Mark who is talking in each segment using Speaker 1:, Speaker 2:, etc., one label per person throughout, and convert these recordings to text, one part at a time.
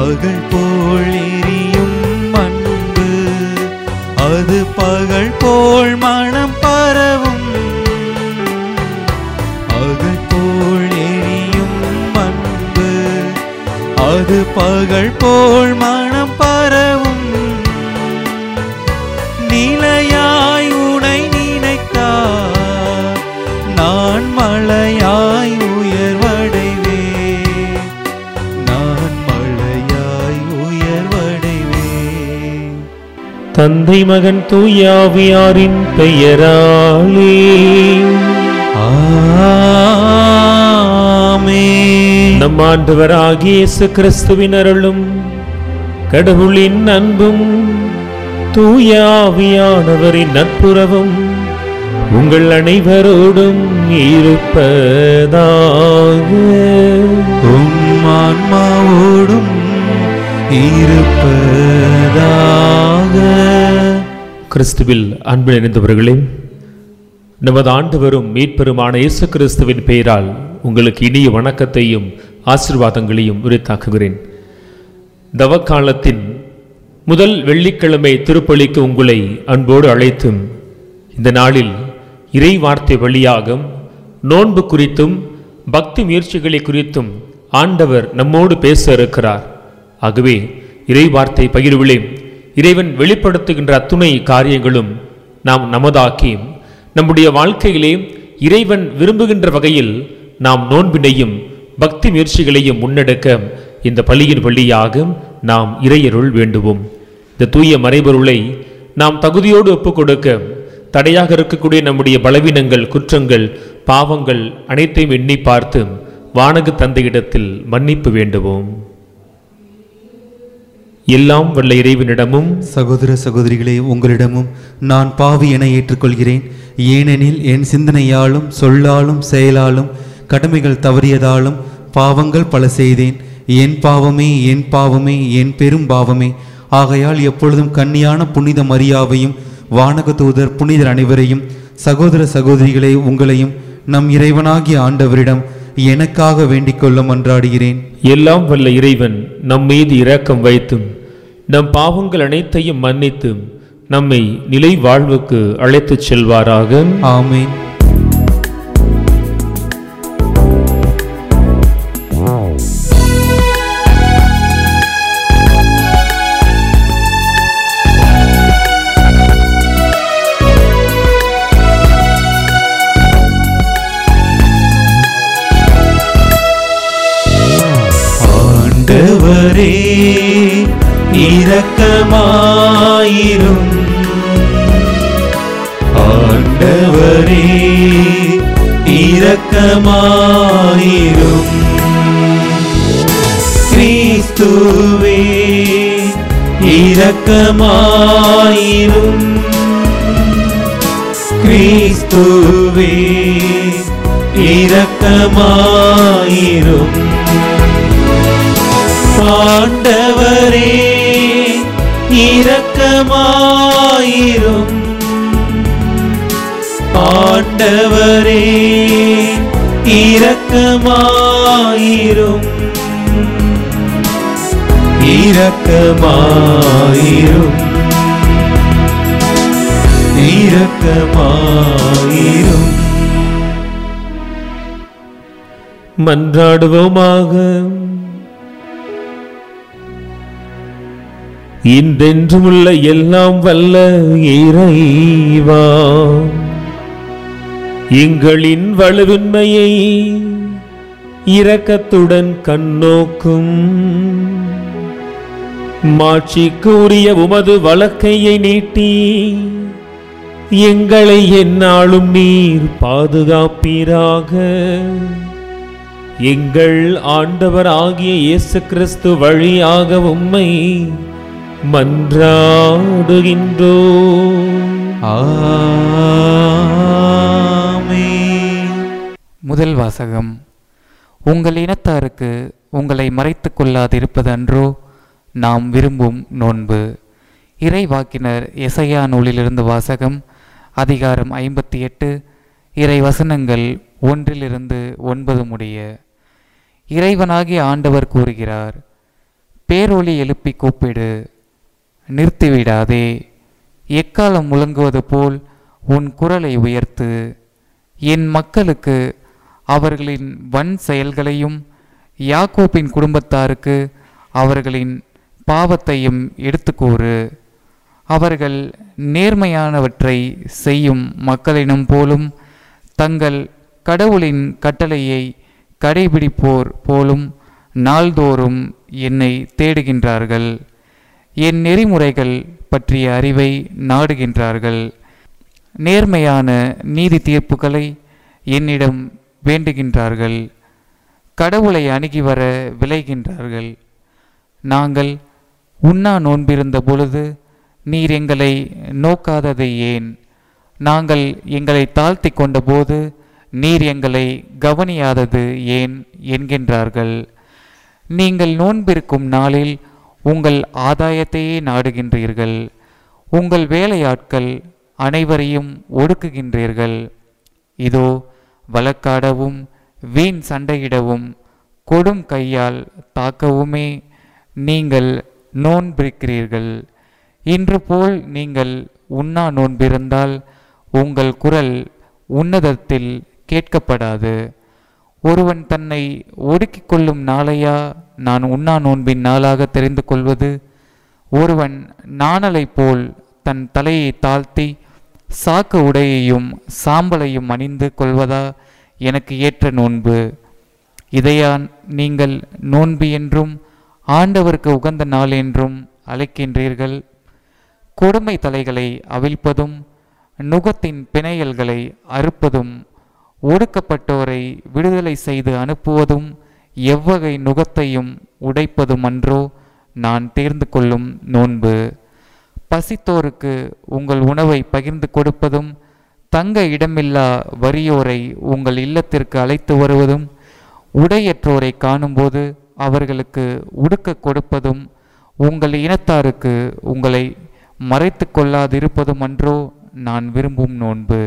Speaker 1: பகல் போல் எரியும் அன்பு அது பகல் போல் மனம் பரவும் பகல் போல் எரியும் அன்பு அது பகல் போல் மனம் பரவும் நிலையாய் உனை நினைத்தார் நான் மழையாய் உயர்வடைவே நான் மழையாய் உயர்வடைவே
Speaker 2: தந்தை மகன் தூயாவியாரின் பெயராலே
Speaker 1: ஆமென்.
Speaker 2: நம் ஆண்டவராகிய இயேசு கிறிஸ்துவின் அருளும் கடவுளின் அன்பும் தூயாவியானவரின் நட்புறவும் உங்கள் அனைவரோடும் இருப்பதாக
Speaker 1: உம் ஆன்மாவோடும் இருப்பதாக
Speaker 2: கிறிஸ்துவில் அன்பு நிறைந்தவர்களே நமது ஆண்டவரும் மீட்பெருமான இயேசு கிறிஸ்துவின் பெயரால் உங்களுக்கு இனிய வணக்கத்தையும் ஆசீர்வாதங்களையும் உரித்தாக்குகிறேன் தவக்காலத்தின் முதல் வெள்ளிக்கிழமை திருப்பலிக்கு உங்களை அன்போடு அழைத்தும் இந்த நாளில் இறை வார்த்தை வழியாக நோன்பு குறித்தும் பக்தி முயற்சிகளை குறித்தும் ஆண்டவர் நம்மோடு பேச இருக்கிறார் ஆகவே இறை வார்த்தை பகிர்விலே இறைவன் வெளிப்படுத்துகின்ற அத்துணை காரியங்களும் நாம் நமதாக்கி நம்முடைய வாழ்க்கையிலே இறைவன் விரும்புகின்ற வகையில் நாம் நோன்பினையும் பக்தி முயற்சிகளையும் முன்னெடுக்க இந்த பள்ளியின் வழியாக நாம் இறையருள் வேண்டுவோம் இந்த தூய மறைபொருளை நாம் தகுதியோடு ஒப்புக் கொடுக்க தடையாக இருக்கக்கூடிய நம்முடைய பலவீனங்கள் குற்றங்கள் பாவங்கள் அனைத்தையும் எண்ணி பார்த்து வானக தந்தையிடத்தில் மன்னிப்பு வேண்டுவோம் எல்லாம் வல்ல இறைவனிடமும்
Speaker 1: சகோதர சகோதரிகளே உங்களிடமும் நான் பாவி என ஏற்றுக்கொள்கிறேன் ஏனெனில் என் சிந்தனையாலும் சொல்லாலும் செயலாலும் கடமைகள் தவறியதாலும் பாவங்கள் பல செய்தேன் என் பாவமே என் பாவமே என் பெரும் பாவமே ஆகையால் எப்பொழுதும் கன்னியான புனித மரியாவையும் வானக தூதர் புனிதர் அனைவரையும் சகோதர சகோதரிகளே உங்களையும் நம் இறைவனாகிய ஆண்டவரிடம் எனக்காக வேண்டிக் கொள்ள மன்றாடுகிறேன்
Speaker 2: எல்லாம் வல்ல இறைவன் நம் மீது இரக்கம் வைத்தும் நம் பாவங்கள் அனைத்தையும் மன்னித்தும் நம்மை நிலை வாழ்வுக்கு அழைத்துச் செல்வாராக
Speaker 1: ஆமென் ஆண்டவரே இரக்கமாயிரும் ஆண்டவரே இரக்கமாயிரும் கிறிஸ்துவே இரக்கமாயிரும் கிறிஸ்துவே இரக்கமாயிரும் ஆண்டவரே இரக்கமாயிரும் ஆண்டவரே இரக்கமாயிரும் இரக்கமாயிரும் இரக்கமாயிரும்
Speaker 2: மன்றாடுவோமாக இன்றென்றுமுள்ள எல்லாம் வல்ல இறைவா எங்களின் வலுவின்மையை இரக்கத்துடன் கண்ணோக்கும் மாட்சிக்கு உரிய உமது வழக்கையை நீட்டி எங்களை எந்நாளும் நீர் பாதுகாப்பீராக எங்கள் ஆண்டவர் ஆகிய இயேசு கிறிஸ்து வழியாக உம்மை மன்றாடுகின்றோ
Speaker 1: ஆமென்
Speaker 3: முதல் வாசகம் உங்கள் இனத்தாருக்கு உங்களை மறைத்துக் கொள்ளாதிருப்பது அன்றோ நாம் விரும்பும் நோன்பு இறைவாக்கினர் எசையா நூலிலிருந்து வாசகம் அதிகாரம் ஐம்பத்தி எட்டு இறை வசனங்கள் ஒன்றிலிருந்து ஒன்பது முடிய இறைவனாகிய ஆண்டவர் கூறுகிறார் பேரொலி எழுப்பி கூப்பிடு நிறுத்திவிடாதே எக்காலம் முழங்குவது போல் உன் குரலை உயர்த்து என் மக்களுக்கு அவர்களின் வன் செயல்களையும் யாக்கோப்பின் குடும்பத்தாருக்கு அவர்களின் பாவத்தையும் எடுத்துக்கூறு அவர்கள் நேர்மையானவற்றை செய்யும் மக்களினம் போலும் தங்கள் கடவுளின் கட்டளையை கடைபிடிப்போர் போலும் நாள்தோறும் என்னை தேடுகின்றார்கள் என் நெறிமுறைகள் பற்றிய அறிவை நாடுகின்றார்கள் நேர்மையான நீதி தீர்ப்புகளை என்னிடம் வேண்டுகின்றார்கள் கடவுளை அணுகி வர விளைகின்றார்கள் நாங்கள் உண்ணா நோன்பிருந்த பொழுது நீர் எங்களை நோக்காதது ஏன் நாங்கள் எங்களை தாழ்த்தி கொண்டபோது நீர் எங்களை கவனியாதது ஏன் என்கின்றார்கள் நீங்கள் நோன்பிருக்கும் நாளில் உங்கள் ஆதாயத்தையே நாடுகின்றீர்கள் உங்கள் வேலையாட்கள் அனைவரையும் ஒடுக்குகின்றீர்கள் இதோ வழக்காடவும் வீண் சண்டையிடவும் கொடும் கையால் தாக்கவுமே நீங்கள் நோன்பிருக்கிறீர்கள் இன்று போல் நீங்கள் உண்ணா நோன்பிருந்தால் உங்கள் குரல் உன்னதத்தில் கேட்கப்படாது ஒருவன் தன்னை ஒடுக்கிக் கொள்ளும் நாளையா நான் உண்ணா நோன்பின் நாளாக தெரிந்து கொள்வது ஒருவன் நாணலைப் போல் தன் தலையை தாழ்த்தி சாக்கு உடையையும் சாம்பலையும் அணிந்து கொள்வதா எனக்கு ஏற்ற நோன்பு இதையான் நீங்கள் நோன்பு என்றும் ஆண்டவருக்கு உகந்த நாள் என்றும் அழைக்கின்றீர்கள் கொடுமை தலைகளை அவிழ்ப்பதும் நுகத்தின் பிணையல்களை அறுப்பதும் ஒடுக்கப்பட்டோரை விடுதலை செய்து அனுப்புவதும் எவ்வகை நுகத்தையும் உடைப்பதும் அன்றோ நான் தேர்ந்து கொள்ளும் நோன்பு பசித்தோருக்கு உங்கள் உணவை பகிர்ந்து கொடுப்பதும் தங்க இடமில்லா வறியோரை உங்கள் இல்லத்திற்கு அழைத்து வருவதும் உடையற்றோரை காணும்போது அவர்களுக்கு உடுக்க கொடுப்பதும் உங்கள் இனத்தாருக்கு உங்களை மறைத்து கொள்ளாதிருப்பதும் அன்றோ நான் விரும்பும் நோன்பு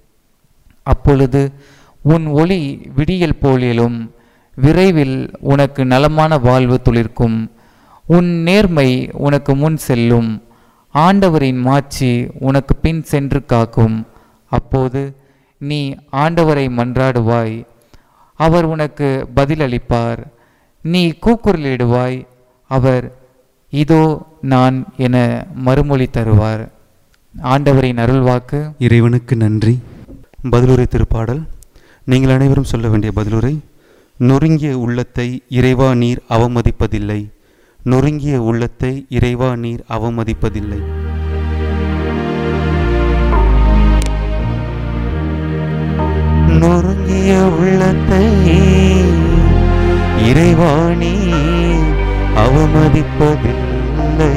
Speaker 3: அப்பொழுது உன் ஒளி விடியல் போலிலும் விரைவில் உனக்கு நலமான வாழ்வு துளிர்க்கும் உன் நேர்மை உனக்கு முன் செல்லும் ஆண்டவரின் மாட்சி உனக்கு பின் சென்று காக்கும் அப்போது நீ ஆண்டவரை மன்றாடுவாய் அவர் உனக்கு பதிலளிப்பார் நீ கூக்குரலிடுவாய் அவர் இதோ நான் என மறுமொழி தருவார் ஆண்டவரின் அருள்வாக்கு
Speaker 1: இறைவனுக்கு நன்றி பதிலுரை திருப்பாடல் நீங்கள் அனைவரும் சொல்ல வேண்டிய பதிலுரை நொறுங்கிய உள்ளத்தை இறைவா நீர் அவமதிப்பதில்லை நொறுங்கிய உள்ளத்தை இறைவா நீர் அவமதிப்பதில்லை நொறுங்கிய உள்ளத்தை இறைவாணி அவமதிப்பதில்லை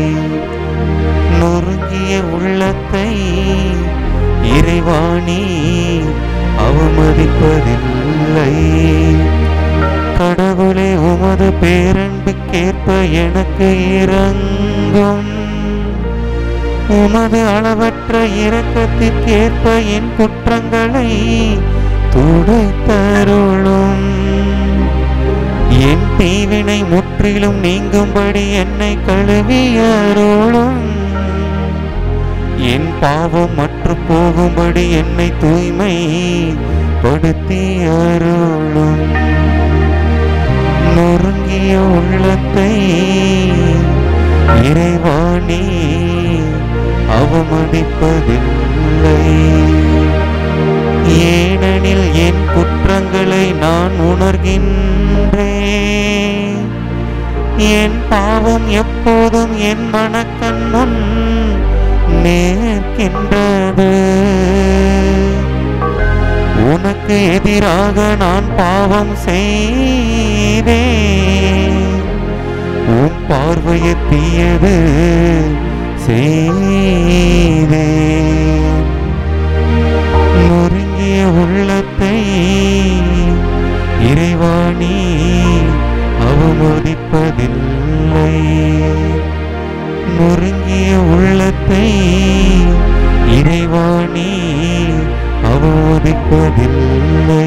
Speaker 1: நொறுங்கிய உள்ளத்தை இறைவாணி அவமதிப்பதில்லை கடவுளே உமது பேரன்புக்கேற்ப எனக்கு இறங்கும் உமது அளவற்ற இரக்கத்திற்கேற்ப என் குற்றங்களை துடைத்தருளும் என் தீவினை முற்றிலும் நீங்கும்படி என்னை கழுவி அருளும் என் பாவம் மற்று போகும்படி என்னை தூய்மை படுத்தி அருளும் நொறுங்கிய உள்ளத்தை இறைவாணி அவமதிப்பதில்லை ஏனெனில் என் குற்றங்களை நான் உணர்கின்றேன் என் பாவம் எப்போதும் என் மனக்கண் முன் நேர்க்கின்றது உனக்கு எதிராக நான் பாவம் செய்தேன் உன் பார்வையை தீயது செய்தேன் நொறுங்கிய உள்ளத்தை இறைவாணி அவமதிப்பதில்லை நொறுங்கிய உள்ளத்தை இறைவாணி அவமதிப்பதில்லை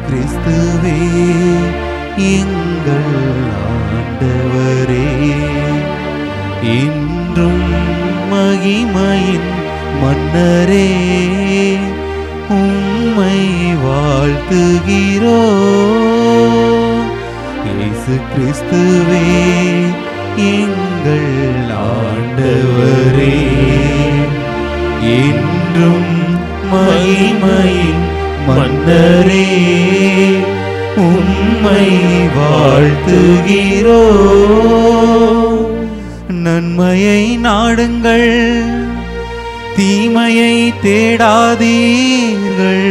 Speaker 1: கிறிஸ்துவே எங்கள் ஆண்டவரே இன்றும் மகிமையின் மன்னரே உம்மை வாழ்த்துகிறோ இயேசு கிறிஸ்துவே எங்கள் ஆண்டவரே என்றும் மகிமையின் மன்னரே உம்மை வாழ்த்துகிறோ நன்மையை நாடுங்கள் தீமையை தேடாதீர்கள்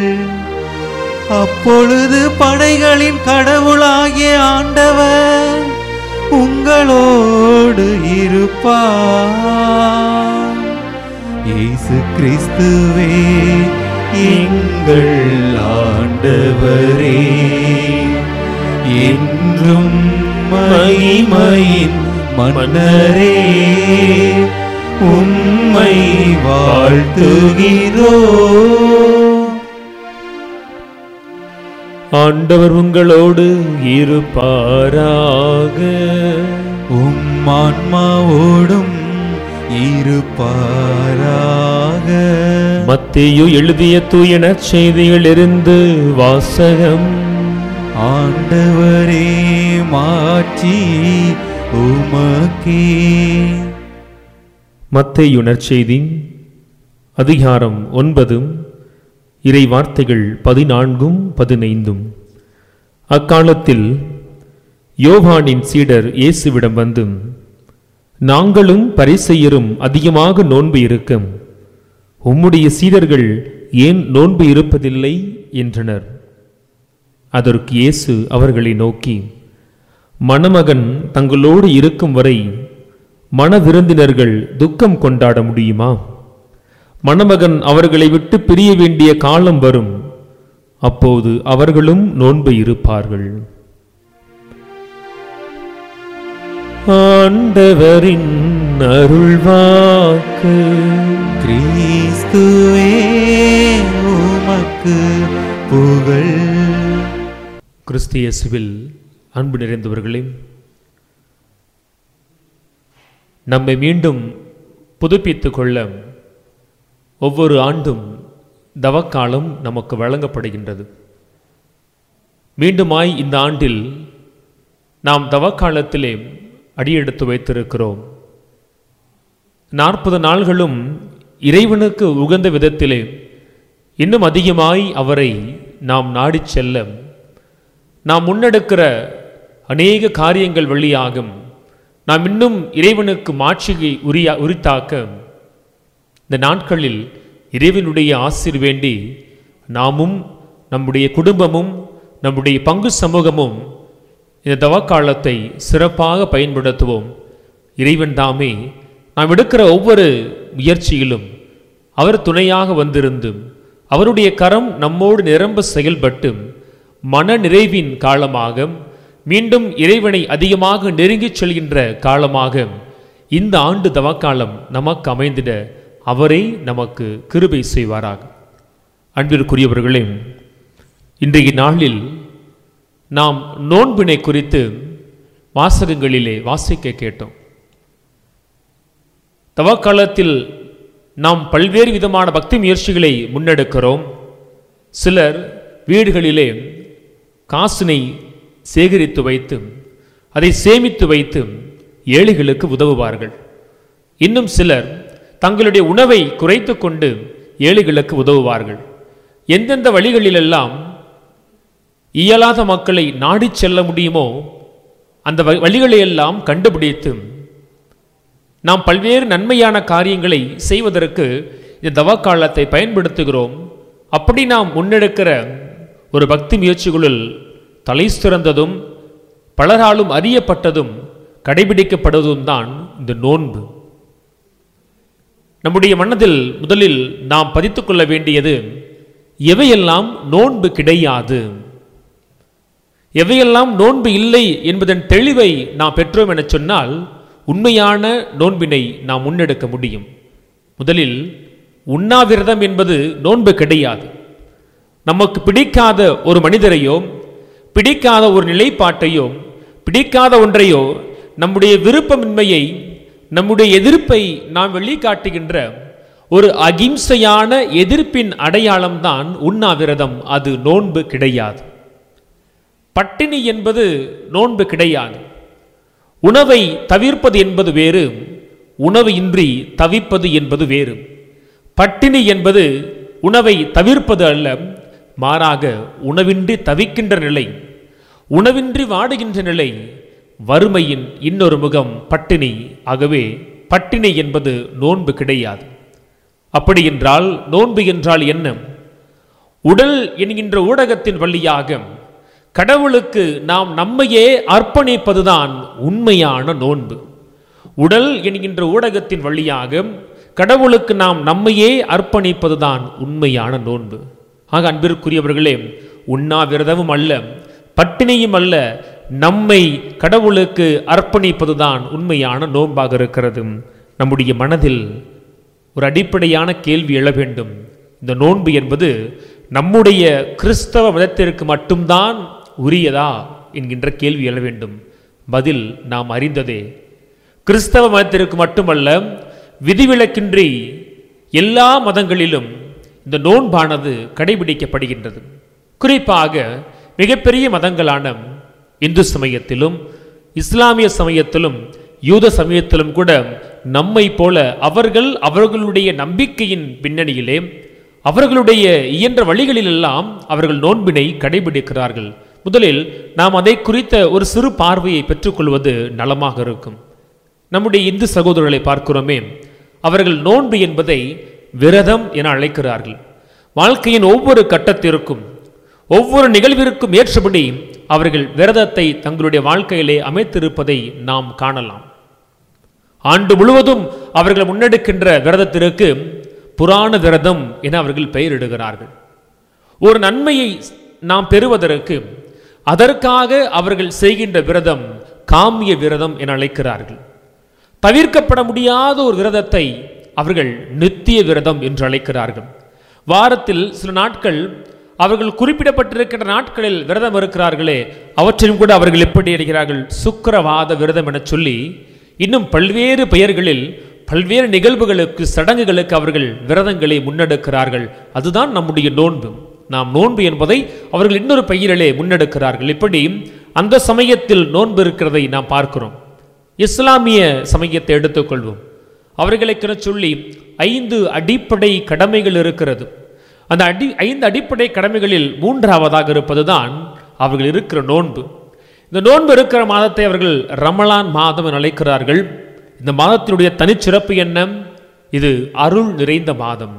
Speaker 1: அப்பொழுது படைகளின் கடவுளாகிய ஆண்டவர் உங்களோடு இருப்பார் இயேசு கிறிஸ்துவே எங்கள் ஆண்டவரே என்றும் மகிமையின் மன்னரே உம்மை வாழ்த்துகிறோ
Speaker 2: ஆண்டவர் உங்களோடு இருப்பாராக
Speaker 1: உம் ஆன்மாவோடும் இருப்பாராக
Speaker 2: மத்தேயு எழுதிய தூய நற்செய்தியிலிருந்து வாசகம்
Speaker 1: ஆண்டவரே மாட்சி உமக்கே
Speaker 2: மத்தேயு நற்செய்தி அதிகாரம் ஒன்பதும் இறை வார்த்தைகள் பதினான்கும் பதினைந்தும் அக்காலத்தில் யோவானின் சீடர் இயேசுவிடம் வந்து நாங்களும் பரிசெயரும் அதிகமாக நோன்பு இருக்கும் உம்முடைய சீடர்கள் ஏன் நோன்பு இருப்பதில்லை என்றனர் அதற்கு இயேசு அவர்களை நோக்கி மணமகன் தங்களோடு இருக்கும் வரை மணவிருந்தினர்கள் துக்கம் கொண்டாட முடியுமா மணமகன் அவர்களை விட்டு பிரிய வேண்டிய காலம் வரும் அப்போது அவர்களும் நோன்பு இருப்பார்கள் ஆண்டவரின் அருள்வாக்கு
Speaker 1: கிறிஸ்துவே உமக்கு புகழ்
Speaker 2: கிறிஸ்தியசுவில் அன்பு நிறைந்தவர்களே நம்மை மீண்டும் புதுப்பித்துக் கொள்ள ஒவ்வொரு ஆண்டும் தவக்காலம் நமக்கு வழங்கப்படுகின்றது மீண்டுமாய் இந்த ஆண்டில் நாம் தவக்காலத்திலே அடியெடுத்து வைத்திருக்கிறோம் நாற்பது நாள்களும் இறைவனுக்கு உகந்த விதத்திலே இன்னும் அதிகமாய் அவரை நாம் நாடிச் செல்ல நாம் முன்னெடுக்கிற அநேக காரியங்கள் வழியாகும் நாம் இன்னும் இறைவனுக்கு மாட்சியை உரியா உரித்தாக்க இந்த நாட்களில் இறைவனுடைய ஆசிர் வேண்டி நாமும் நம்முடைய குடும்பமும் நம்முடைய பங்கு சமூகமும் இந்த தவக்காலத்தை சிறப்பாக பயன்படுத்துவோம் இறைவன் தாமே நாம் எடுக்கிற ஒவ்வொரு முயற்சியிலும் அவர் துணையாக வந்திருந்து அவருடைய கரம் நம்மோடு நிரம்ப செயல்பட்டு மன நிறைவின் காலமாக மீண்டும் இறைவனை அதிகமாக நெருங்கிச் செல்கின்ற காலமாக இந்த ஆண்டு தவக்காலம் நமக்கு அமைந்திட அவரே நமக்கு கிருபை செய்வாராக அன்பிற்குரியவர்களே இன்றைய நாளில் நாம் நோன்பினை குறித்து வாசகங்களிலே வாசிக்க கேட்டோம் தவக்காலத்தில் நாம் பல்வேறு விதமான பக்தி முயற்சிகளை முன்னெடுக்கிறோம் சிலர் வீடுகளிலே காசினை சேகரித்து வைத்து அதை சேமித்து வைத்து ஏழைகளுக்கு உதவுவார்கள் இன்னும் சிலர் தங்களுடைய உணவை குறைத்து கொண்டு ஏழைகளுக்கு உதவுவார்கள் எந்தெந்த வழிகளிலெல்லாம் இயலாத மக்களை நாடிச் செல்ல முடியுமோ அந்த வ- வழிகளையெல்லாம் கண்டுபிடித்து நாம் பல்வேறு நன்மையான காரியங்களை செய்வதற்கு இந்த தவக்காலத்தை பயன்படுத்துகிறோம் அப்படி நாம் முன்னெடுக்கிற ஒரு பக்தி முயற்சிகளுள் தலை சிறந்ததும் பலராலும் அறியப்பட்டதும் கடைபிடிக்கப்படுவதும் தான் இந்த நோன்பு நம்முடைய மனதில் முதலில் நாம் பதித்துக் கொள்ள வேண்டியது எவையெல்லாம் நோன்பு கிடையாது எவையெல்லாம் நோன்பு இல்லை என்பதன் தெளிவை நாம் பெற்றோம் என சொன்னால் உண்மையான நோன்பினை நாம் முன்னெடுக்க முடியும் முதலில் உண்ணாவிரதம் என்பது நோன்பு கிடையாது நமக்கு பிடிக்காத ஒரு மனிதரையோ பிடிக்காத ஒரு நிலைப்பாட்டையோ பிடிக்காத ஒன்றையோ நம்முடைய விருப்பமின்மையை நம்முடைய எதிர்ப்பை நாம் வெளிக்காட்டுகின்ற ஒரு அகிம்சையான எதிர்ப்பின் அடையாளம்தான் உண்ணாவிரதம் அது நோன்பு கிடையாது பட்டினி என்பது நோன்பு கிடையாது உணவை தவிர்ப்பது என்பது வேறு உணவு இன்றி தவிப்பது என்பது வேறு பட்டினி என்பது உணவை தவிர்ப்பது அல்ல மாறாக உணவின்றி தவிக்கின்ற நிலை உணவின்றி வாடுகின்ற நிலை வறுமையின் இன்னொரு முகம் பட்டினி ஆகவே பட்டினி என்பது நோன்பு கிடையாது அப்படி என்றால் நோன்பு என்றால் என்ன உடல் என்கின்ற ஊடகத்தின் வழியாக கடவுளுக்கு நாம் நம்மையே அர்ப்பணிப்பதுதான் உண்மையான நோன்பு உடல் என்கின்ற ஊடகத்தின் வழியாக கடவுளுக்கு நாம் நம்மையே அர்ப்பணிப்பதுதான் உண்மையான நோன்பு ஆக அன்பிற்குரியவர்களே உண்ணாவிரதமும் அல்ல பட்டினியும் அல்ல நம்மை கடவுளுக்கு அர்ப்பணிப்பதுதான் உண்மையான நோன்பாக இருக்கிறது நம்முடைய மனதில் ஒரு அடிப்படையான கேள்வி எழ வேண்டும் இந்த நோன்பு என்பது நம்முடைய கிறிஸ்தவ மதத்திற்கு மட்டும்தான் உரியதா என்கின்ற கேள்வி எழ வேண்டும் பதில் நாம் அறிந்ததே கிறிஸ்தவ மதத்திற்கு மட்டுமல்ல விதிவிலக்கின்றி எல்லா மதங்களிலும் இந்த நோன்பானது கடைபிடிக்கப்படுகின்றது குறிப்பாக மிகப்பெரிய மதங்களான இந்து சமயத்திலும் இஸ்லாமிய சமயத்திலும் யூத சமயத்திலும் கூட நம்மை போல அவர்கள் அவர்களுடைய நம்பிக்கையின் பின்னணியிலே அவர்களுடைய இயன்ற வழிகளிலெல்லாம் அவர்கள் நோன்பினை கடைபிடிக்கிறார்கள் முதலில் நாம் அதை குறித்த ஒரு சிறு பார்வையை பெற்றுக்கொள்வது நலமாக இருக்கும் நம்முடைய இந்து சகோதரர்களை பார்க்கிறோமே அவர்கள் நோன்பு என்பதை விரதம் என அழைக்கிறார்கள் வாழ்க்கையின் ஒவ்வொரு கட்டத்திற்கும் ஒவ்வொரு நிகழ்விற்கும் ஏற்றபடி அவர்கள் விரதத்தை தங்களுடைய வாழ்க்கையிலே அமைத்திருப்பதை நாம் காணலாம் ஆண்டு முழுவதும் அவர்கள் முன்னெடுக்கின்ற விரதத்திற்கு புராண விரதம் என அவர்கள் பெயரிடுகிறார்கள் ஒரு நன்மையை நாம் பெறுவதற்கு அதற்காக அவர்கள் செய்கின்ற விரதம் காமிய விரதம் என அழைக்கிறார்கள் தவிர்க்கப்பட முடியாத ஒரு விரதத்தை அவர்கள் நித்திய விரதம் என்று அழைக்கிறார்கள் வாரத்தில் சில நாட்கள் அவர்கள் குறிப்பிடப்பட்டிருக்கின்ற நாட்களில் விரதம் இருக்கிறார்களே அவற்றிலும் கூட அவர்கள் எப்படி இருக்கிறார்கள் சுக்கிரவாத விரதம் என சொல்லி இன்னும் பல்வேறு பெயர்களில் பல்வேறு நிகழ்வுகளுக்கு சடங்குகளுக்கு அவர்கள் விரதங்களை முன்னெடுக்கிறார்கள் அதுதான் நம்முடைய நோன்பு நாம் நோன்பு என்பதை அவர்கள் இன்னொரு பெயரிலே முன்னெடுக்கிறார்கள் இப்படி அந்த சமயத்தில் நோன்பு இருக்கிறதை நாம் பார்க்கிறோம் இஸ்லாமிய சமயத்தை எடுத்துக்கொள்வோம் அவர்களுக்கென சொல்லி ஐந்து அடிப்படை கடமைகள் இருக்கிறது அந்த அடி ஐந்து அடிப்படை கடமைகளில் மூன்றாவதாக இருப்பதுதான் அவர்கள் இருக்கிற நோன்பு இந்த நோன்பு இருக்கிற மாதத்தை அவர்கள் ரமலான் மாதம் என அழைக்கிறார்கள் இந்த மாதத்தினுடைய தனிச்சிறப்பு என்ன இது அருள் நிறைந்த மாதம்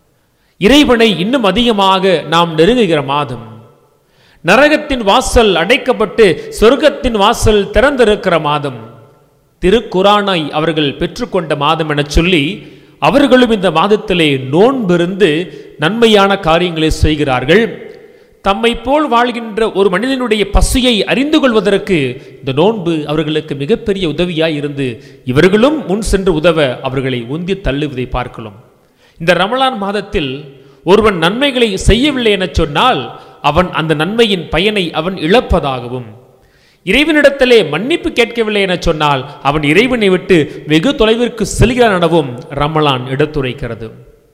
Speaker 2: இறைவனை இன்னும் அதிகமாக நாம் நெருங்குகிற மாதம் நரகத்தின் வாசல் அடைக்கப்பட்டு சொர்க்கத்தின் வாசல் திறந்திருக்கிற மாதம் திருக்குரானை அவர்கள் பெற்றுக்கொண்ட மாதம் என சொல்லி அவர்களும் இந்த மாதத்திலே நோன்பிருந்து நன்மையான காரியங்களை செய்கிறார்கள் தம்மை போல் வாழ்கின்ற ஒரு மனிதனுடைய பசியை அறிந்து கொள்வதற்கு இந்த நோன்பு அவர்களுக்கு மிகப்பெரிய உதவியாய் இருந்து இவர்களும் முன் சென்று உதவ அவர்களை உந்தி தள்ளுவதை பார்க்கலாம் இந்த ரமலான் மாதத்தில் ஒருவன் நன்மைகளை செய்யவில்லை என சொன்னால் அவன் அந்த நன்மையின் பயனை அவன் இழப்பதாகவும் இறைவனிடத்திலே மன்னிப்பு கேட்கவில்லை என சொன்னால் அவன் இறைவனை விட்டு வெகு தொலைவிற்கு செல்கிறான் எனவும் ரமலான் எடுத்துரைக்கிறது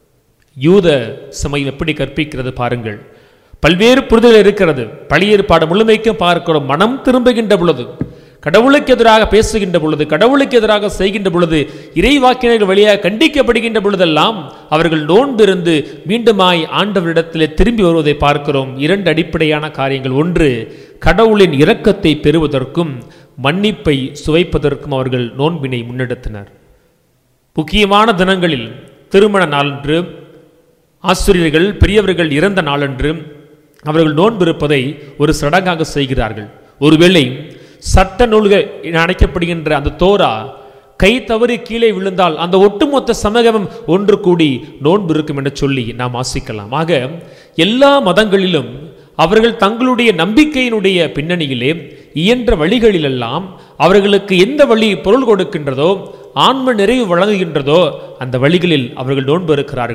Speaker 2: யூத சமயம் எப்படி கற்பிக்கிறது பாருங்கள் பல்வேறு புரிதல் இருக்கிறது பழைய ஏற்பாடு முழுமைக்கும் பார்க்கிறோம் மனம் திரும்புகின்ற பொழுது கடவுளுக்கு எதிராக பேசுகின்ற பொழுது கடவுளுக்கு எதிராக செய்கின்ற பொழுது இறைவாக்கினர்கள் வழியாக கண்டிக்கப்படுகின்ற பொழுதெல்லாம் அவர்கள் நோன்பிருந்து மீண்டுமாய் ஆண்டவரிடத்திலே திரும்பி வருவதை பார்க்கிறோம் இரண்டு அடிப்படையான காரியங்கள் ஒன்று கடவுளின் இரக்கத்தை பெறுவதற்கும் மன்னிப்பை சுவைப்பதற்கும் அவர்கள் நோன்பினை முன்னெடுத்தனர் முக்கியமான தினங்களில் திருமண நாளன்று ஆசிரியர்கள் பெரியவர்கள் இறந்த நாளன்று அவர்கள் நோன்பு இருப்பதை ஒரு சடங்காக செய்கிறார்கள் ஒருவேளை சட்ட நூல்கள் என அழைக்கப்படுகின்ற அந்த தோரா கை தவறி கீழே விழுந்தால் அந்த ஒட்டுமொத்த சமூகமும் ஒன்று கூடி நோன்பு இருக்கும் என்று சொல்லி நாம் ஆசிக்கலாம் ஆக எல்லா மதங்களிலும் அவர்கள் தங்களுடைய நம்பிக்கையினுடைய பின்னணியிலே இயன்ற வழிகளிலெல்லாம் அவர்களுக்கு எந்த வழி பொருள் கொடுக்கின்றதோ ஆன்ம நிறைவு வழங்குகின்றதோ அந்த வழிகளில் அவர்கள் நோன்பு இருக்கிறார்கள்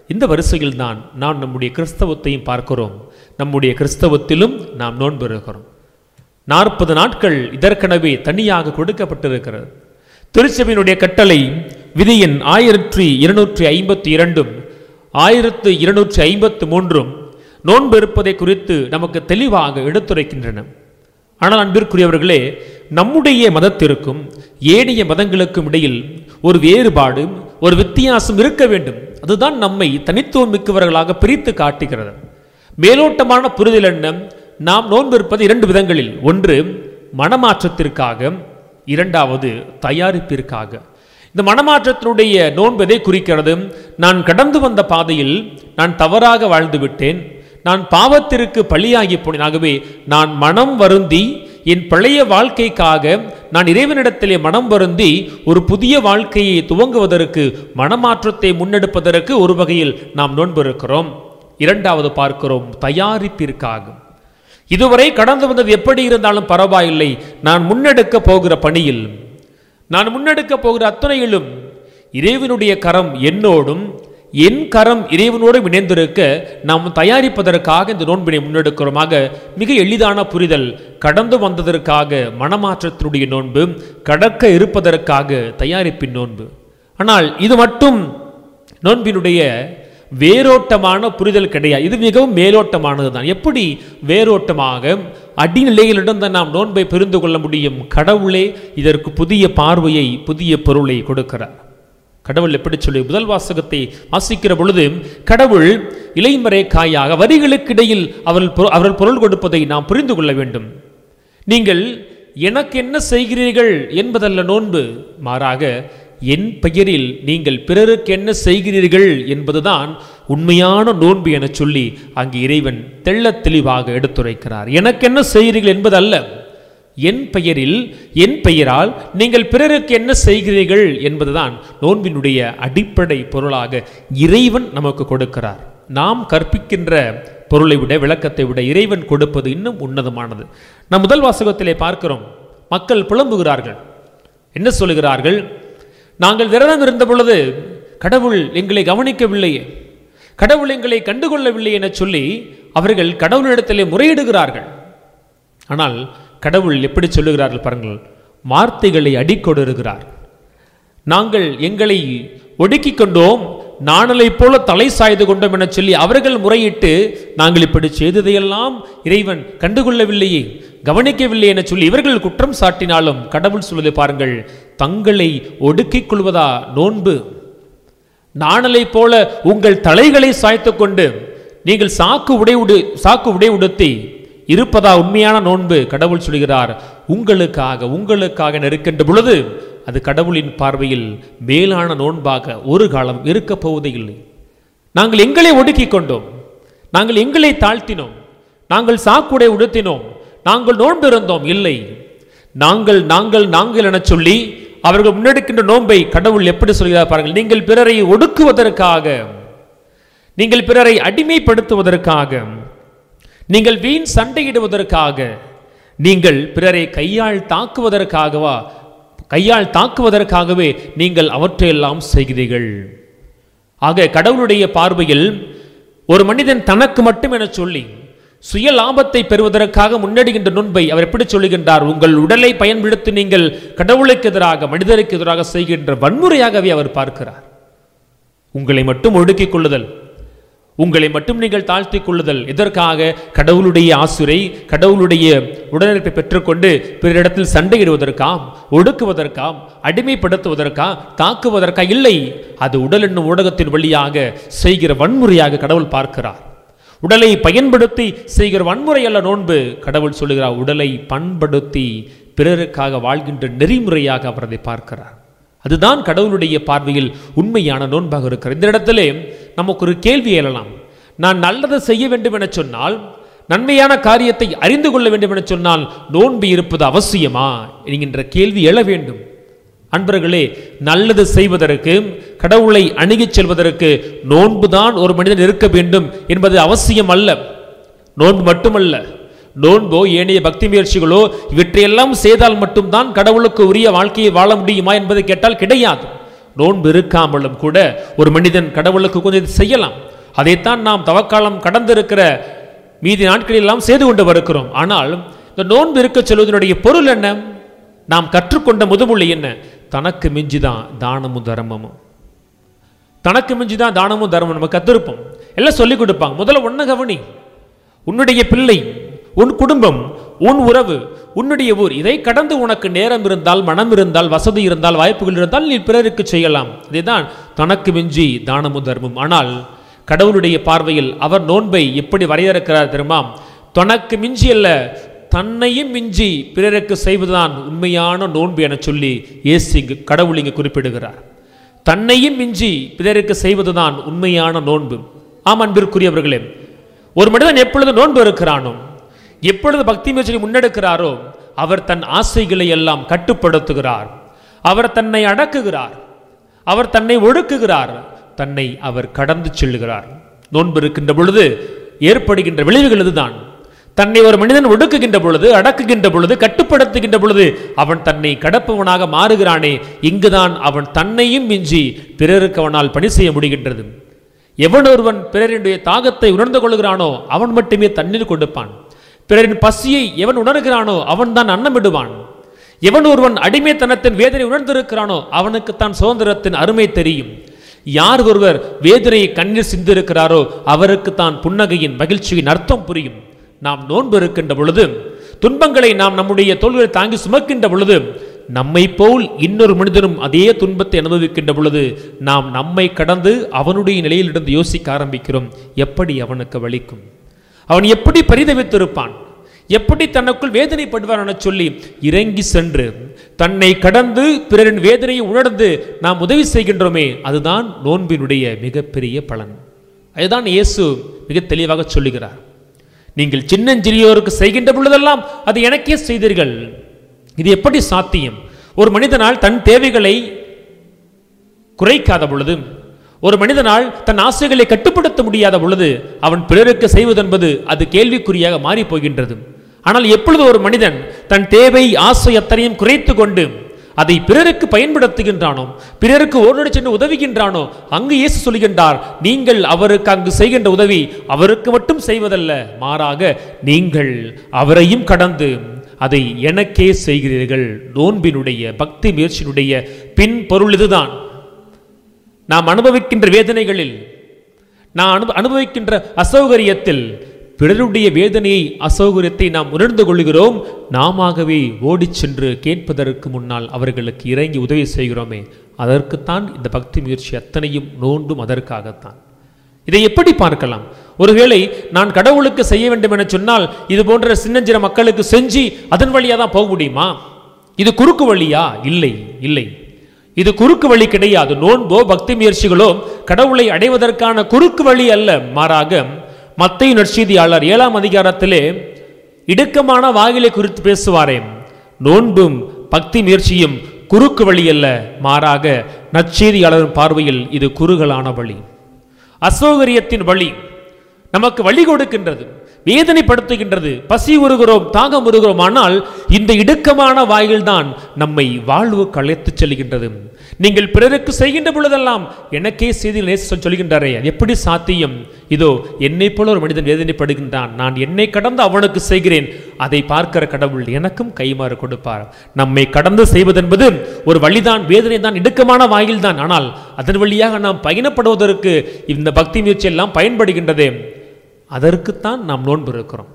Speaker 2: இந்த வரிசையில் தான் நாம் நம்முடைய கிறிஸ்தவத்தையும் பார்க்கிறோம் நம்முடைய கிறிஸ்தவத்திலும் நாம் நோன்பு இருக்கிறோம் நாற்பது நாட்கள் இதற்கெனவே தனியாக கொடுக்கப்பட்டிருக்கிறது திருச்சபையினுடைய கட்டளை விதியின் ஆயிரத்தி இருநூற்றி ஐம்பத்தி இரண்டும் ஆயிரத்து இருநூற்றி ஐம்பத்து மூன்றும் நோன்பு இருப்பதை குறித்து நமக்கு தெளிவாக எடுத்துரைக்கின்றன ஆனால் அன்பிற்குரியவர்களே நம்முடைய மதத்திற்கும் ஏனைய மதங்களுக்கும் இடையில் ஒரு வேறுபாடு ஒரு வித்தியாசம் இருக்க வேண்டும் அதுதான் நம்மை தனித்துவம் மிக்கவர்களாக பிரித்து காட்டுகிறது மேலோட்டமான புரிதல் என்ன நாம் நோன்பு இருப்பது இரண்டு விதங்களில் ஒன்று மனமாற்றத்திற்காக இரண்டாவது தயாரிப்பிற்காக இந்த மனமாற்றத்தினுடைய நோன்பு எதை குறிக்கிறது நான் கடந்து வந்த பாதையில் நான் தவறாக வாழ்ந்து விட்டேன் நான் பாவத்திற்கு பலியாகி போனேன் ஆகவே நான் மனம் வருந்தி என் பழைய வாழ்க்கைக்காக நான் இறைவனிடத்திலே மனம் வருந்தி ஒரு புதிய வாழ்க்கையை துவங்குவதற்கு மனமாற்றத்தை முன்னெடுப்பதற்கு ஒரு வகையில் நாம் நோன்பு இருக்கிறோம் இரண்டாவது பார்க்கிறோம் தயாரிப்பிற்காக இதுவரை கடந்து வந்தது எப்படி இருந்தாலும் பரவாயில்லை நான் முன்னெடுக்க போகிற பணியில் நான் முன்னெடுக்க போகிற அத்துணையிலும் இறைவனுடைய கரம் என்னோடும் என் கரம் இறைவனோடும் இணைந்திருக்க நாம் தயாரிப்பதற்காக இந்த நோன்பினை முன்னெடுக்கிறோமாக மிக எளிதான புரிதல் கடந்து வந்ததற்காக மனமாற்றத்தினுடைய நோன்பு கடக்க இருப்பதற்காக தயாரிப்பின் நோன்பு ஆனால் இது மட்டும் நோன்பினுடைய வேரோட்டமான புரிதல் கிடையாது இது மிகவும் மேலோட்டமானது தான் எப்படி வேரோட்டமாக அடிநிலையில் இருந்த நாம் நோன்பை புரிந்து கொள்ள முடியும் கடவுளே இதற்கு புதிய பார்வையை புதிய பொருளை கொடுக்கிறார் கடவுள் எப்படி சொல்லி முதல் வாசகத்தை வாசிக்கிற பொழுது கடவுள் இலைமறை காயாக வரிகளுக்கிடையில் அவர்கள் பொ- அவர்கள் பொருள் கொடுப்பதை நாம் புரிந்து கொள்ள வேண்டும் நீங்கள் எனக்கு என்ன செய்கிறீர்கள் என்பதல்ல நோன்பு மாறாக என் பெயரில் நீங்கள் பிறருக்கு என்ன செய்கிறீர்கள் என்பதுதான் உண்மையான நோன்பு என சொல்லி அங்கு இறைவன் தெள்ளத் தெளிவாக எடுத்துரைக்கிறார் எனக்கு என்ன செய்கிறீர்கள் என்பதல்ல என் பெயரில் என் பெயரால் நீங்கள் பிறருக்கு என்ன செய்கிறீர்கள் என்பதுதான் நோன்பினுடைய அடிப்படை பொருளாக இறைவன் நமக்கு கொடுக்கிறார் நாம் கற்பிக்கின்ற பொருளை விட விளக்கத்தை விட இறைவன் கொடுப்பது இன்னும் உன்னதமானது நம் முதல் வாசகத்திலே பார்க்கிறோம் மக்கள் புலம்புகிறார்கள் என்ன சொல்லுகிறார்கள் நாங்கள் விரதம் இருந்த பொழுது கடவுள் எங்களை கவனிக்கவில்லையே கடவுள் எங்களை கண்டுகொள்ளவில்லை என சொல்லி அவர்கள் கடவுளிடத்திலே முறையிடுகிறார்கள் ஆனால் கடவுள் எப்படி சொல்லுகிறார்கள் பாருங்கள் வார்த்தைகளை அடிக்கொடுகிறார் நாங்கள் எங்களை ஒடுக்கிக் கொண்டோம் நாணலை போல தலை சாய்ந்து கொண்டோம் என சொல்லி அவர்கள் முறையிட்டு நாங்கள் இப்படி செய்ததையெல்லாம் இறைவன் கண்டுகொள்ளவில்லையே கவனிக்கவில்லை என சொல்லி இவர்கள் குற்றம் சாட்டினாலும் கடவுள் சொல்வதை பாருங்கள் தங்களை ஒடுக்கிக் கொள்வதா நோன்பு நாணலை போல உங்கள் தலைகளை சாய்த்துக் கொண்டு நீங்கள் சாக்கு உடை உடு சாக்கு உடை உடுத்தி இருப்பதா உண்மையான நோன்பு கடவுள் சொல்கிறார் உங்களுக்காக உங்களுக்காக என இருக்கின்ற பொழுது அது கடவுளின் பார்வையில் மேலான நோன்பாக ஒரு காலம் இருக்கப் போவதே இல்லை நாங்கள் எங்களை ஒடுக்கிக் கொண்டோம் நாங்கள் எங்களை தாழ்த்தினோம் நாங்கள் சாக்குடை உடுத்தினோம் நாங்கள் நோன்பு இருந்தோம் இல்லை நாங்கள் நாங்கள் நாங்கள் என சொல்லி அவர்கள் முன்னெடுக்கின்ற நோன்பை கடவுள் எப்படி சொல்கிறார் பாருங்கள் நீங்கள் பிறரை ஒடுக்குவதற்காக நீங்கள் பிறரை அடிமைப்படுத்துவதற்காக நீங்கள் வீண் சண்டையிடுவதற்காக நீங்கள் பிறரை கையால் தாக்குவதற்காகவா கையால் தாக்குவதற்காகவே நீங்கள் அவற்றையெல்லாம் செய்கிறீர்கள் ஆக கடவுளுடைய பார்வையில் ஒரு மனிதன் தனக்கு மட்டும் என சொல்லி சுய லாபத்தை பெறுவதற்காக முன்னெடுகின்ற நுண்பை அவர் எப்படி சொல்லுகின்றார் உங்கள் உடலை பயன்படுத்தி நீங்கள் கடவுளுக்கு எதிராக மனிதருக்கு எதிராக செய்கின்ற வன்முறையாகவே அவர் பார்க்கிறார் உங்களை மட்டும் ஒடுக்கிக் கொள்ளுதல் உங்களை மட்டும் நீங்கள் தாழ்த்திக் கொள்ளுதல் எதற்காக கடவுளுடைய ஆசுரை கடவுளுடைய உடனிருப்பை பெற்றுக்கொண்டு பிறரிடத்தில் சண்டையிடுவதற்காம் ஒடுக்குவதற்காம் அடிமைப்படுத்துவதற்கா தாக்குவதற்கா இல்லை அது உடல் என்னும் ஊடகத்தின் வழியாக செய்கிற வன்முறையாக கடவுள் பார்க்கிறார் உடலை பயன்படுத்தி செய்கிற வன்முறை அல்ல நோன்பு கடவுள் சொல்லுகிறார் உடலை பண்படுத்தி பிறருக்காக வாழ்கின்ற நெறிமுறையாக அவர் அதை பார்க்கிறார் அதுதான் கடவுளுடைய பார்வையில் உண்மையான நோன்பாக இருக்கிறது இந்த இடத்திலே நமக்கு ஒரு கேள்வி எழலாம் நான் நல்லதை செய்ய வேண்டும் என சொன்னால் நன்மையான காரியத்தை அறிந்து கொள்ள வேண்டும் என சொன்னால் நோன்பு இருப்பது அவசியமா என்கின்ற கேள்வி எழ வேண்டும் அன்பர்களே நல்லது செய்வதற்கு கடவுளை அணுகிச் செல்வதற்கு நோன்புதான் ஒரு மனிதன் இருக்க வேண்டும் என்பது அவசியம் அல்ல நோன்பு மட்டுமல்ல நோன்போ ஏனைய பக்தி முயற்சிகளோ இவற்றையெல்லாம் செய்தால் மட்டும்தான் கடவுளுக்கு உரிய வாழ்க்கையை வாழ முடியுமா என்பதை கேட்டால் கிடையாது நோன்பு இருக்காமலும் கூட ஒரு மனிதன் கடவுளுக்கு கொஞ்சம் இது செய்யலாம் அதைத்தான் நாம் தவக்காலம் கடந்திருக்கிற மீதி நாட்களில் எல்லாம் செய்து கொண்டு வருகிறோம் ஆனால் இந்த நோன்பு இருக்க சொல்வதனுடைய பொருள் என்ன நாம் கற்றுக்கொண்ட முதுமொழி என்ன தனக்கு மிஞ்சிதான் தானமும் தர்மமும் தனக்கு மிஞ்சி தான் தானமும் தர்மம் நம்ம கத்திருப்போம் எல்லாம் சொல்லிக் கொடுப்பாங்க முதல்ல ஒன்ன கவனி உன்னுடைய பிள்ளை உன் குடும்பம் உன் உறவு உன்னுடைய ஊர் இதை கடந்து உனக்கு நேரம் இருந்தால் மனம் இருந்தால் வசதி இருந்தால் வாய்ப்புகள் இருந்தால் நீ பிறருக்கு செய்யலாம் இதுதான் தனக்கு மிஞ்சி தானமும் தர்மம் ஆனால் கடவுளுடைய பார்வையில் அவர் நோன்பை எப்படி வரையறுக்கிறார் தெரியுமா தனக்கு மிஞ்சி அல்ல தன்னையும் மிஞ்சி பிறருக்கு செய்வதுதான் உண்மையான நோன்பு என சொல்லி இயேசு இங்கு கடவுள் இங்கு குறிப்பிடுகிறார் தன்னையும் மிஞ்சி பிறருக்கு செய்வதுதான் உண்மையான நோன்பு ஆம் அன்பிற்குரியவர்களே ஒரு மனிதன் எப்பொழுது நோன்பு இருக்கிறானோ எப்பொழுது பக்தி முயற்சியை முன்னெடுக்கிறாரோ அவர் தன் ஆசைகளை எல்லாம் கட்டுப்படுத்துகிறார் அவர் தன்னை அடக்குகிறார் அவர் தன்னை ஒடுக்குகிறார் தன்னை அவர் கடந்து செல்லுகிறார் நோன்பு இருக்கின்ற பொழுது ஏற்படுகின்ற விளைவுகள் இதுதான் தன்னை ஒரு மனிதன் ஒடுக்குகின்ற பொழுது அடக்குகின்ற பொழுது கட்டுப்படுத்துகின்ற பொழுது அவன் தன்னை கடப்பவனாக மாறுகிறானே இங்குதான் அவன் தன்னையும் மிஞ்சி பிறருக்கு அவனால் பணி செய்ய முடிகின்றது எவன் ஒருவன் பிறரினுடைய தாகத்தை உணர்ந்து கொள்கிறானோ அவன் மட்டுமே தண்ணீர் கொடுப்பான் பிறரின் பசியை எவன் உணர்கிறானோ அவன் தான் அன்னமிடுவான் எவன் ஒருவன் அடிமைத்தனத்தின் வேதனை உணர்ந்திருக்கிறானோ அவனுக்குத்தான் சுதந்திரத்தின் அருமை தெரியும் யார் ஒருவர் வேதனையை கண்ணீர் சிந்திருக்கிறாரோ அவருக்குத்தான் புன்னகையின் மகிழ்ச்சியின் அர்த்தம் புரியும் நாம் நோன்பு இருக்கின்ற பொழுது துன்பங்களை நாம் நம்முடைய தோல்வியை தாங்கி சுமக்கின்ற பொழுது நம்மை போல் இன்னொரு மனிதனும் அதே துன்பத்தை அனுபவிக்கின்ற பொழுது நாம் நம்மை கடந்து அவனுடைய நிலையிலிருந்து யோசிக்க ஆரம்பிக்கிறோம் எப்படி அவனுக்கு வலிக்கும் அவன் எப்படி பரிதவித்திருப்பான் எப்படி தனக்குள் வேதனைப்படுவான் என சொல்லி இறங்கி சென்று தன்னை கடந்து பிறரின் வேதனையை உணர்ந்து நாம் உதவி செய்கின்றோமே அதுதான் நோன்பினுடைய மிகப்பெரிய பலன் அதுதான் இயேசு மிக தெளிவாக சொல்லுகிறார் நீங்கள் சின்னஞ்சிறியோருக்கு செய்கின்ற பொழுதெல்லாம் அது எனக்கே செய்தீர்கள் இது எப்படி சாத்தியம் ஒரு மனிதனால் தன் தேவைகளை குறைக்காத பொழுது ஒரு மனிதனால் தன் ஆசைகளை கட்டுப்படுத்த முடியாத பொழுது அவன் பிறருக்கு செய்வதென்பது அது கேள்விக்குறியாக மாறி போகின்றது ஆனால் எப்பொழுது ஒரு மனிதன் தன் தேவை ஆசை அத்தனையும் குறைத்து கொண்டு அதை பிறருக்கு பயன்படுத்துகின்றானோ பிறருக்கு ஓடோடு சென்று உதவுகின்றானோ அங்கு இயேசு சொல்கின்றார் நீங்கள் அவருக்கு அங்கு செய்கின்ற உதவி அவருக்கு மட்டும் செய்வதல்ல மாறாக நீங்கள் அவரையும் கடந்து அதை எனக்கே செய்கிறீர்கள் நோன்பினுடைய பக்தி முயற்சியினுடைய பின் பொருள் இதுதான் நாம் அனுபவிக்கின்ற வேதனைகளில் நாம் அனு அனுபவிக்கின்ற அசௌகரியத்தில் பிறருடைய வேதனையை அசௌகரியத்தை நாம் உணர்ந்து கொள்கிறோம் நாமவே ஓடிச் சென்று கேட்பதற்கு முன்னால் அவர்களுக்கு இறங்கி உதவி செய்கிறோமே அதற்குத்தான் இந்த பக்தி முயற்சி அத்தனையும் நோண்டும் அதற்காகத்தான் இதை எப்படி பார்க்கலாம் ஒருவேளை நான் கடவுளுக்கு செய்ய வேண்டும் என சொன்னால் இது போன்ற சின்னஞ்சிற மக்களுக்கு செஞ்சு அதன் வழியாக தான் போக முடியுமா இது குறுக்கு வழியா இல்லை இல்லை இது குறுக்கு வழி கிடையாது நோன்போ பக்தி முயற்சிகளோ கடவுளை அடைவதற்கான குறுக்கு வழி அல்ல மாறாக மத்திய நற்செய்தியாளர் ஏழாம் அதிகாரத்திலே இடுக்கமான வாயிலை குறித்து பேசுவாரே நோன்பும் பக்தி முயற்சியும் குறுக்கு வழி அல்ல மாறாக நற்செய்தியாளரின் பார்வையில் இது குறுகலான வழி அசௌகரியத்தின் வழி நமக்கு வழி கொடுக்கின்றது வேதனைப்படுத்துகின்றது பசி உருகிறோம் தாகம் உருகிறோம் ஆனால் இந்த இடுக்கமான வாயில்தான் நம்மை வாழ்வுக்கு அழைத்துச் செல்கின்றது நீங்கள் பிறருக்கு செய்கின்ற பொழுதெல்லாம் எனக்கே செய்தி நேச சொல்கின்றாரே அது எப்படி சாத்தியம் இதோ என்னை போல ஒரு மனிதன் வேதனைப்படுகின்றான் நான் என்னை கடந்து அவனுக்கு செய்கிறேன் அதை பார்க்கிற கடவுள் எனக்கும் கைமாறு கொடுப்பார் நம்மை கடந்து செய்வதென்பது ஒரு வழிதான் வேதனை தான் இடுக்கமான வாயில் தான் ஆனால் அதன் வழியாக நாம் பயணப்படுவதற்கு இந்த பக்தி முயற்சி எல்லாம் பயன்படுகின்றதே அதற்குத்தான் நாம் நோன்பு இருக்கிறோம்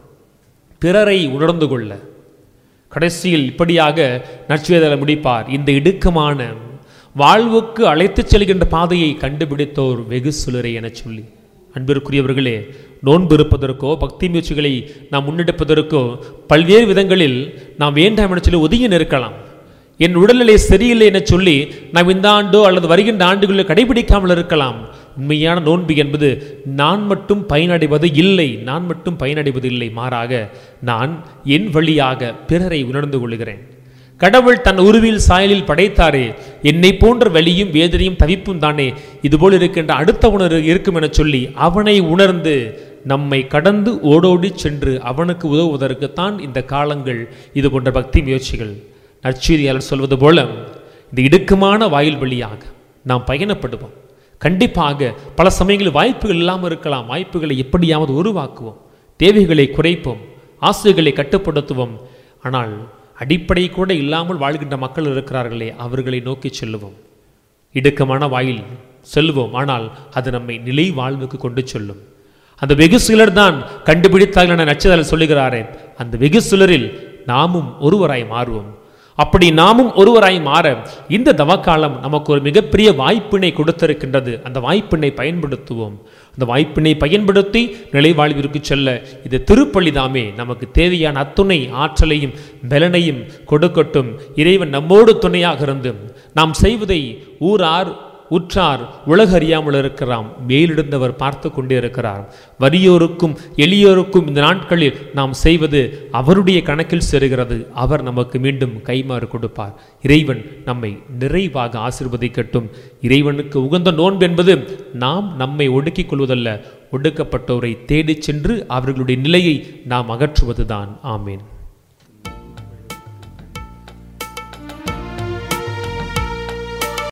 Speaker 2: பிறரை உணர்ந்து கொள்ள கடைசியில் இப்படியாக நற்சுவேதலை முடிப்பார் இந்த இடுக்கமான வாழ்வுக்கு அழைத்துச் செல்கின்ற பாதையை கண்டுபிடித்தோர் வெகு சிலரை என சொல்லி அன்பிற்குரியவர்களே நோன்பு இருப்பதற்கோ பக்தி முயற்சிகளை நாம் முன்னெடுப்பதற்கோ பல்வேறு விதங்களில் நாம் வேண்டாம் என சொல்லி ஒதுங்கி நிற்கலாம் என் உடல்நிலை சரியில்லை என சொல்லி நாம் இந்த ஆண்டோ அல்லது வருகின்ற ஆண்டுகளில் கடைபிடிக்காமல் இருக்கலாம் உண்மையான நோன்பு என்பது நான் மட்டும் பயனடைவது இல்லை நான் மட்டும் பயனடைவது இல்லை மாறாக நான் என் வழியாக பிறரை உணர்ந்து கொள்கிறேன் கடவுள் தன் உருவில் சாயலில் படைத்தாரே என்னை போன்ற வலியும் வேதனையும் தவிப்பும் தானே இதுபோல் இருக்கின்ற அடுத்த உணர்வு இருக்கும் என சொல்லி அவனை உணர்ந்து நம்மை கடந்து ஓடோடி சென்று அவனுக்கு உதவுவதற்குத்தான் இந்த காலங்கள் இது போன்ற பக்தி முயற்சிகள் நற்செய்தியாளர் சொல்வது போல இந்த இடுக்கமான வாயில் வழியாக நாம் பயணப்படுவோம் கண்டிப்பாக பல சமயங்களில் வாய்ப்புகள் இல்லாமல் இருக்கலாம் வாய்ப்புகளை எப்படியாவது உருவாக்குவோம் தேவைகளை குறைப்போம் ஆசைகளை கட்டுப்படுத்துவோம் ஆனால் அடிப்படை கூட இல்லாமல் வாழ்கின்ற மக்கள் இருக்கிறார்களே அவர்களை நோக்கி செல்லுவோம் இடுக்கமான வாயில் செல்வோம் ஆனால் அது நம்மை நிலை வாழ்வுக்கு கொண்டு செல்லும் அந்த வெகு சிலர் தான் கண்டுபிடித்தார்கள் என நட்சத்திரம் சொல்லுகிறாரே அந்த வெகு சிலரில் நாமும் ஒருவராய் மாறுவோம் அப்படி நாமும் ஒருவராய் மாற இந்த தவக்காலம் நமக்கு ஒரு மிகப்பெரிய வாய்ப்பினை கொடுத்திருக்கின்றது அந்த வாய்ப்பினை பயன்படுத்துவோம் அந்த வாய்ப்பினை பயன்படுத்தி நிலைவாழ்விற்கு செல்ல இது திருப்பள்ளிதாமே நமக்கு தேவையான அத்துணை ஆற்றலையும் பலனையும் கொடுக்கட்டும் இறைவன் நம்மோடு துணையாக இருந்து நாம் செய்வதை ஊரார் உற்றார் உலக அறியாமல் இருக்கிறாம் மேலிடுந்தவர் பார்த்து கொண்டே இருக்கிறார் வறியோருக்கும் எளியோருக்கும் இந்த நாட்களில் நாம் செய்வது அவருடைய கணக்கில் சேருகிறது அவர் நமக்கு மீண்டும் கைமாறு கொடுப்பார் இறைவன் நம்மை நிறைவாக ஆசிர்வதிக்கட்டும் இறைவனுக்கு உகந்த நோன்பு என்பது நாம் நம்மை ஒடுக்கிக் கொள்வதல்ல ஒடுக்கப்பட்டோரை தேடிச் சென்று அவர்களுடைய நிலையை நாம் அகற்றுவதுதான் ஆமேன்